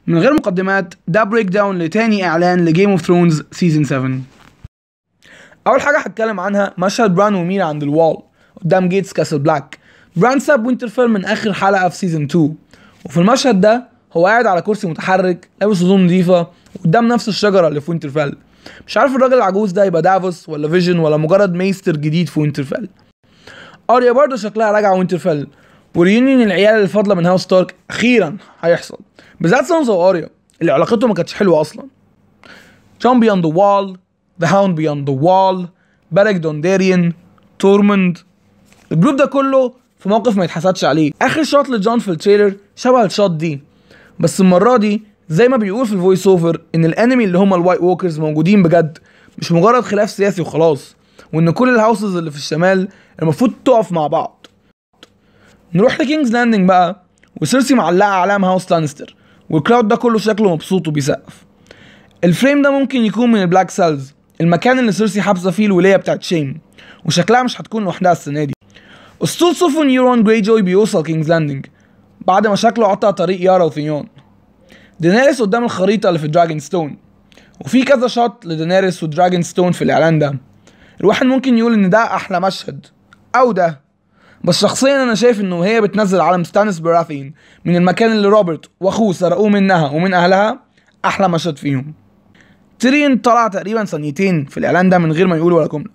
من غير مقدمات ده بريك داون لتاني اعلان لجيم اوف ثرونز سيزون 7 اول حاجه هتكلم عنها مشهد بران وميرا عند الوال قدام جيتس كاسل بلاك بران ساب وينترفيل من اخر حلقه في سيزون 2 وفي المشهد ده هو قاعد على كرسي متحرك لابس هدوم نظيفه قدام نفس الشجره اللي في وينترفيل مش عارف الراجل العجوز ده يبقى دافوس ولا فيجن ولا مجرد ميستر جديد في وينترفيل اريا برضه شكلها راجعه وينترفيل وريونيون العيال اللي فاضله من هاوس ستارك اخيرا هيحصل بالذات سانسا واريا اللي علاقتهم ما كانتش حلوه اصلا جون بيوند ذا وال ذا هاوند بيوند ذا وال بارك دونداريان تورموند الجروب ده كله في موقف ما يتحسدش عليه اخر شوت لجون في التريلر شبه الشوت دي بس المره دي زي ما بيقول في الفويس اوفر ان الانمي اللي هم الوايت ووكرز موجودين بجد مش مجرد خلاف سياسي وخلاص وان كل الهاوسز اللي في الشمال المفروض تقف مع بعض نروح لكينجز لاندنج بقى وسيرسي معلقه علام هاوس لانستر والكراود ده كله شكله مبسوط وبيسقف الفريم ده ممكن يكون من البلاك سيلز المكان اللي سيرسي حابسه فيه الولايه بتاعت شيم وشكلها مش هتكون لوحدها السنه دي اسطول سفن نيورون جراي جوي بيوصل كينجز لاندنج بعد ما شكله قطع طريق يارا وثيون دينيريس قدام الخريطة اللي في دراجون ستون وفي كذا شوت لدينيريس ودراجون ستون في الإعلان ده الواحد ممكن يقول إن ده أحلى مشهد أو ده بس شخصيا أنا شايف إنه هي بتنزل علم ستانس براثين من المكان اللي روبرت وأخوه سرقوه منها ومن أهلها أحلى مشهد فيهم تيريون طلع تقريبا ثانيتين في الإعلان ده من غير ما يقول ولا جملة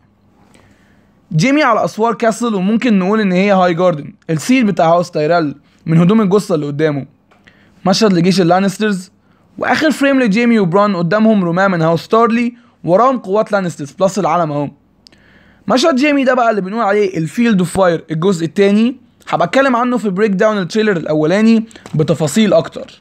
جيمي على أسوار كاسل وممكن نقول إن هي هاي جاردن السيل بتاع هاوس تايرال من هدوم الجثة اللي قدامه مشهد لجيش اللانسترز واخر فريم لجيمي وبران قدامهم رماة من هاوس ستارلي وراهم قوات لانسترز بلس العلم اهو مشهد جيمي ده بقى اللي بنقول عليه الفيلد اوف فاير الجزء الثاني هبقى اتكلم عنه في بريك داون التريلر الاولاني بتفاصيل اكتر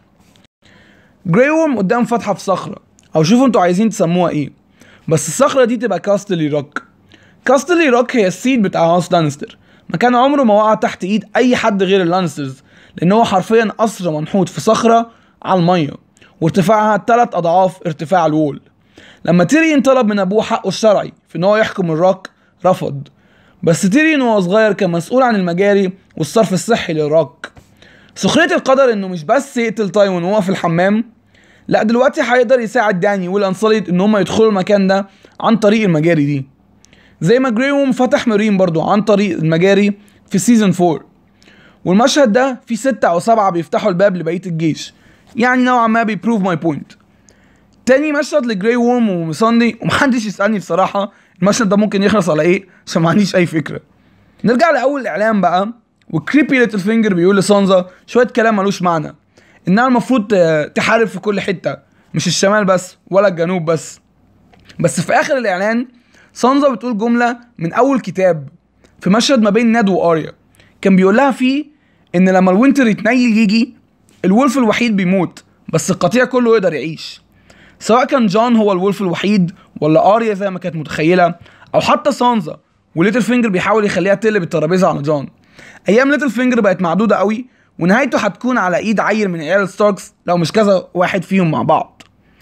جراي وورم قدام فتحه في صخره او شوفوا انتوا عايزين تسموها ايه بس الصخره دي تبقى كاستلي روك كاستلي روك هي السيد بتاع هاوس لانستر مكان عمره ما وقع تحت ايد اي حد غير اللانسترز لان هو حرفيا قصر منحوت في صخره على الميه وارتفاعها ثلاث اضعاف ارتفاع الوول لما تيريون طلب من ابوه حقه الشرعي في ان هو يحكم الراك رفض بس تيريون وهو صغير كان مسؤول عن المجاري والصرف الصحي للراك سخرية القدر انه مش بس يقتل تايوان وهو في الحمام لا دلوقتي هيقدر يساعد داني والانصليت ان هم يدخلوا المكان ده عن طريق المجاري دي زي ما جريوم فتح مارين برضو عن طريق المجاري في سيزون 4 والمشهد ده فيه ستة أو سبعة بيفتحوا الباب لبقية الجيش يعني نوعا ما بيبروف ماي بوينت تاني مشهد لجراي وورم ومساندي ومحدش يسألني بصراحة المشهد ده ممكن يخلص على ايه عشان ما عنديش أي فكرة نرجع لأول إعلان بقى وكريبي ليتل فينجر بيقول لسانزا شوية كلام ملوش معنى إنها المفروض تحارب في كل حتة مش الشمال بس ولا الجنوب بس بس في آخر الإعلان سانزا بتقول جملة من أول كتاب في مشهد ما بين ناد واريا كان بيقول لها فيه ان لما الوينتر يتنيل يجي الولف الوحيد بيموت بس القطيع كله يقدر يعيش سواء كان جون هو الولف الوحيد ولا اريا زي ما كانت متخيله او حتى سانزا وليتل فينجر بيحاول يخليها تقلب الترابيزه على جون ايام ليتل فينجر بقت معدوده قوي ونهايته هتكون على ايد عيل من عيال ستاركس لو مش كذا واحد فيهم مع بعض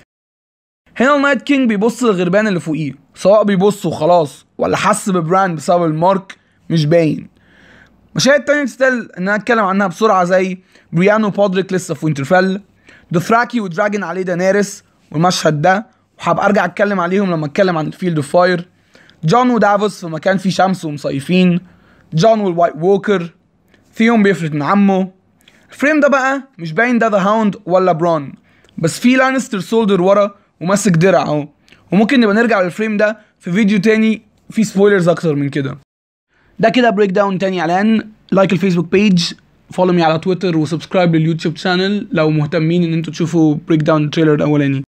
هنا النايت كينج بيبص للغربان اللي فوقيه سواء بيبص وخلاص ولا حس ببراند بسبب المارك مش باين مشاهد تانية تستاهل ان انا اتكلم عنها بسرعة زي بريانو بودريك لسه في وينترفيل دوثراكي ودراجون عليه دانيرس والمشهد ده وهبقى ارجع اتكلم عليهم لما اتكلم عن الفيلد اوف فاير جون ودافوس في مكان فيه شمس ومصيفين جون والوايت ووكر ثيون بيفلت من عمه الفريم ده بقى مش باين ده ذا هاوند ولا برون بس في لانستر سولدر ورا وماسك درع اهو وممكن نبقى نرجع للفريم ده في فيديو تاني فيه سبويلرز اكتر من كده ده كده بريك داون تاني اعلان لايك الفيسبوك بيج فولو مي على تويتر وسبسكرايب لليوتيوب شانل لو مهتمين ان انتوا تشوفوا بريك داون التريلر الاولاني